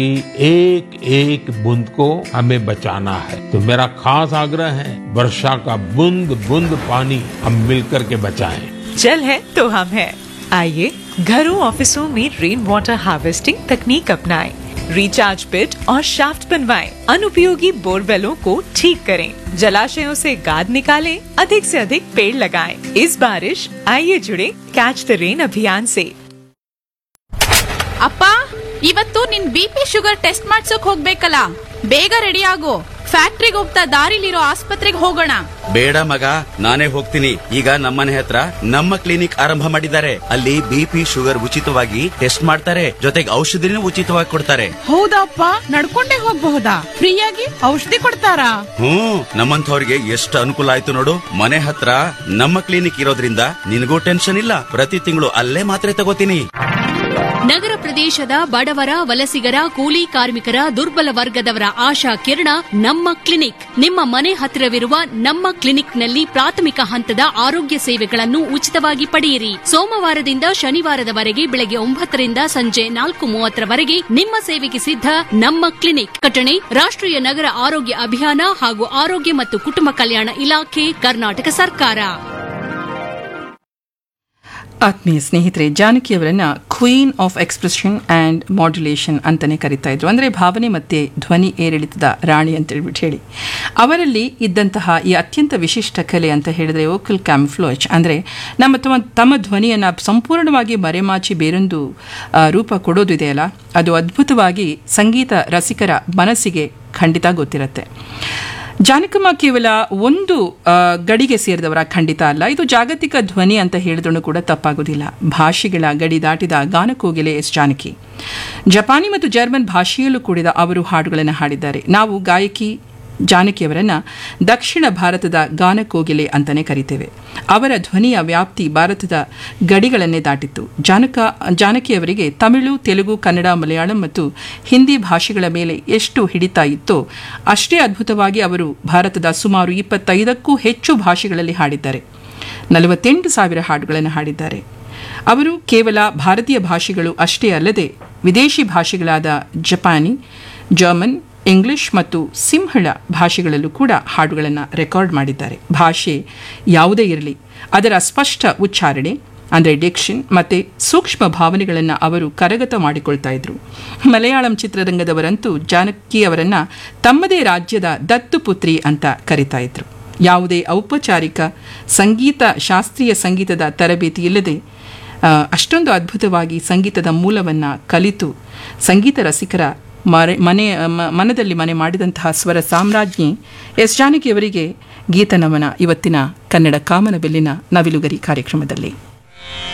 एक एक बूंद को हमें बचाना है तो मेरा खास आग्रह है वर्षा का बूंद बूंद पानी हम मिलकर के बचाएं जल है तो हम है आइए घरों ऑफिसों में रेन वाटर हार्वेस्टिंग तकनीक अपनाएं, रिचार्ज पिट और शाफ्ट बनवाएं, अनुपयोगी बोरवेलों को ठीक करें जलाशयों से गाद निकालें, अधिक से अधिक पेड़ लगाएं। इस बारिश आइए जुड़े कैच द रेन अभियान से ಅಪ್ಪ ಇವತ್ತು ನಿನ್ ಬಿ ಪಿ ಶುಗರ್ ಟೆಸ್ಟ್ ಮಾಡ್ಸೋಕ್ ಹೋಗ್ಬೇಕಲ್ಲ ಬೇಗ ರೆಡಿ ಆಗು ಫ್ಯಾಕ್ಟ್ರಿಗೆ ಹೋಗ್ತಾ ದಾರಿಲಿರೋ ಆಸ್ಪತ್ರೆಗೆ ಹೋಗೋಣ ಬೇಡ ಮಗ ನಾನೇ ಹೋಗ್ತೀನಿ ಈಗ ನಮ್ಮನೆ ಹತ್ರ ನಮ್ಮ ಕ್ಲಿನಿಕ್ ಆರಂಭ ಮಾಡಿದ್ದಾರೆ ಅಲ್ಲಿ ಬಿಪಿ ಶುಗರ್ ಉಚಿತವಾಗಿ ಟೆಸ್ಟ್ ಮಾಡ್ತಾರೆ ಜೊತೆಗೆ ಔಷಧಿನೂ ಉಚಿತವಾಗಿ ಕೊಡ್ತಾರೆ ಹೌದಪ್ಪ ನಡ್ಕೊಂಡೇ ಹೋಗ್ಬಹುದಾ ಫ್ರೀಯಾಗಿ ಔಷಧಿ ಕೊಡ್ತಾರಾ ಹ್ಮ್ ನಮ್ಮಂಥವ್ರಿಗೆ ಎಷ್ಟು ಅನುಕೂಲ ಆಯ್ತು ನೋಡು ಮನೆ ಹತ್ರ ನಮ್ಮ ಕ್ಲಿನಿಕ್ ಇರೋದ್ರಿಂದ ನಿನಗೂ ಟೆನ್ಷನ್ ಇಲ್ಲ ಪ್ರತಿ ತಿಂಗಳು ಅಲ್ಲೇ ಮಾತ್ರೆ ತಗೋತೀನಿ ನಗರ ಪ್ರದೇಶದ ಬಡವರ ವಲಸಿಗರ ಕೂಲಿ ಕಾರ್ಮಿಕರ ದುರ್ಬಲ ವರ್ಗದವರ ಆಶಾ ಕಿರಣ ನಮ್ಮ ಕ್ಲಿನಿಕ್ ನಿಮ್ಮ ಮನೆ ಹತ್ತಿರವಿರುವ ನಮ್ಮ ಕ್ಲಿನಿಕ್ನಲ್ಲಿ ಪ್ರಾಥಮಿಕ ಹಂತದ ಆರೋಗ್ಯ ಸೇವೆಗಳನ್ನು ಉಚಿತವಾಗಿ ಪಡೆಯಿರಿ ಸೋಮವಾರದಿಂದ ಶನಿವಾರದವರೆಗೆ ಬೆಳಗ್ಗೆ ಒಂಬತ್ತರಿಂದ ಸಂಜೆ ನಾಲ್ಕು ಮೂವತ್ತರವರೆಗೆ ನಿಮ್ಮ ಸೇವೆಗೆ ಸಿದ್ಧ ನಮ್ಮ ಕ್ಲಿನಿಕ್ ಕಟಣೆ ರಾಷ್ಟ್ರೀಯ ನಗರ ಆರೋಗ್ಯ ಅಭಿಯಾನ ಹಾಗೂ ಆರೋಗ್ಯ ಮತ್ತು ಕುಟುಂಬ ಕಲ್ಯಾಣ ಇಲಾಖೆ ಕರ್ನಾಟಕ ಸರ್ಕಾರ ಆತ್ಮೀಯ ಸ್ನೇಹಿತರೆ ಜಾನಕಿಯವರನ್ನ queen of expression and modulation ಅಂತಲೇ ಕರಿತಾ ಇದ್ರು ಅಂದರೆ ಭಾವನೆ ಮತ್ತು ಧ್ವನಿ ಏರಿಳಿತದ ರಾಣಿ ಅಂತ ಹೇಳ್ಬಿಟ್ಟು ಹೇಳಿ ಅವರಲ್ಲಿ ಇದ್ದಂತಹ ಈ ಅತ್ಯಂತ ವಿಶಿಷ್ಟ ಕಲೆ ಅಂತ ಹೇಳಿದರೆ ವೋಕಲ್ ಕ್ಯಾಮ್ಫ್ಲೋಚ್ ಅಂದರೆ ನಮ್ಮ ತಮ್ಮ ತಮ್ಮ ಧ್ವನಿಯನ್ನು ಸಂಪೂರ್ಣವಾಗಿ ಮರೆಮಾಚಿ ಬೇರೊಂದು ಆ, ರೂಪ ಕೊಡೋದಿದೆಯಲ್ಲ ಅದು ಅದ್ಭುತವಾಗಿ ಸಂಗೀತ ರಸಿಕರ ಮನಸ್ಸಿಗೆ ಖಂಡಿತ ಗೊತ್ತಿರುತ್ತೆ ಜಾನಕಮ್ಮ ಕೇವಲ ಒಂದು ಆ, ಗಡಿಗೆ ಸೇರಿದವರ ಖಂಡಿತ ಅಲ್ಲ ಇದು ಜಾಗತಿಕ ಧ್ವನಿ ಅಂತ ಹೇಳಿದ್ರೂ ಕೂಡ ತಪ್ಪಾಗೋದಿಲ್ಲ ಭಾಷೆಗಳ ಗಡಿ ದಾಟಿದ ಗಾನಕೋಗಿಲೆ ಎಸ್ ಜಾನಕಿ ಜಪಾನಿ ಮತ್ತು ಜರ್ಮನ್ ಭಾಷೆಯಲ್ಲೂ ಕೂಡಿದ ಅವರು ಹಾಡುಗಳನ್ನು ಹಾಡಿದ್ದಾರೆ ನಾವು ಗಾಯಕಿ ಜಾನಕಿಯವರನ್ನ ದಕ್ಷಿಣ ಭಾರತದ ಗಾನಕೋಗಿಲೆ ಅಂತಲೇ ಕರಿತೇವೆ ಅವರ ಧ್ವನಿಯ ವ್ಯಾಪ್ತಿ ಭಾರತದ ಗಡಿಗಳನ್ನೇ ದಾಟಿತ್ತು ಜಾನಕ ಜಾನಕಿಯವರಿಗೆ ತಮಿಳು ತೆಲುಗು ಕನ್ನಡ ಮಲಯಾಳಂ ಮತ್ತು ಹಿಂದಿ ಭಾಷೆಗಳ ಮೇಲೆ ಎಷ್ಟು ಹಿಡಿತ ಇತ್ತೋ ಅಷ್ಟೇ ಅದ್ಭುತವಾಗಿ ಅವರು ಭಾರತದ ಸುಮಾರು ಇಪ್ಪತ್ತೈದಕ್ಕೂ ಹೆಚ್ಚು ಭಾಷೆಗಳಲ್ಲಿ ಹಾಡಿದ್ದಾರೆ ನಲವತ್ತೆಂಟು ಸಾವಿರ ಹಾಡುಗಳನ್ನು ಹಾಡಿದ್ದಾರೆ ಅವರು ಕೇವಲ ಭಾರತೀಯ ಭಾಷೆಗಳು ಅಷ್ಟೇ ಅಲ್ಲದೆ ವಿದೇಶಿ ಭಾಷೆಗಳಾದ ಜಪಾನಿ ಜರ್ಮನ್ ಇಂಗ್ಲಿಷ್ ಮತ್ತು ಸಿಂಹಳ ಭಾಷೆಗಳಲ್ಲೂ ಕೂಡ ಹಾಡುಗಳನ್ನು ರೆಕಾರ್ಡ್ ಮಾಡಿದ್ದಾರೆ ಭಾಷೆ ಯಾವುದೇ ಇರಲಿ ಅದರ ಸ್ಪಷ್ಟ ಉಚ್ಚಾರಣೆ ಅಂದರೆ ಡಿಕ್ಷನ್ ಮತ್ತು ಸೂಕ್ಷ್ಮ ಭಾವನೆಗಳನ್ನು ಅವರು ಕರಗತ ಮಾಡಿಕೊಳ್ತಾ ಇದ್ರು ಮಲಯಾಳಂ ಚಿತ್ರರಂಗದವರಂತೂ ಜಾನಕಿ ಅವರನ್ನ ತಮ್ಮದೇ ರಾಜ್ಯದ ದತ್ತುಪುತ್ರಿ ಅಂತ ಕರಿತಾ ಇದ್ರು ಯಾವುದೇ ಔಪಚಾರಿಕ ಸಂಗೀತ ಶಾಸ್ತ್ರೀಯ ಸಂಗೀತದ ತರಬೇತಿ ಇಲ್ಲದೆ ಆ, ಅಷ್ಟೊಂದು ಅದ್ಭುತವಾಗಿ ಸಂಗೀತದ ಮೂಲವನ್ನು ಕಲಿತು ಸಂಗೀತ ರಸಿಕರ ಮರೆ ಮನೆ ಮ- ಮನದಲ್ಲಿ ಮನೆ ಮಾಡಿದಂತಹ ಸ್ವರ ಸಾಮ್ರಾಜ್ಞಿ ಎಸ್ ಜಾನಕಿಯವರಿಗೆ ಗೀತನಮನ ಇವತ್ತಿನ ಕನ್ನಡ ಕಾಮನಬಿಲ್ಲಿನ ನವಿಲುಗರಿ ಕಾರ್ಯಕ್ರಮದಲ್ಲಿ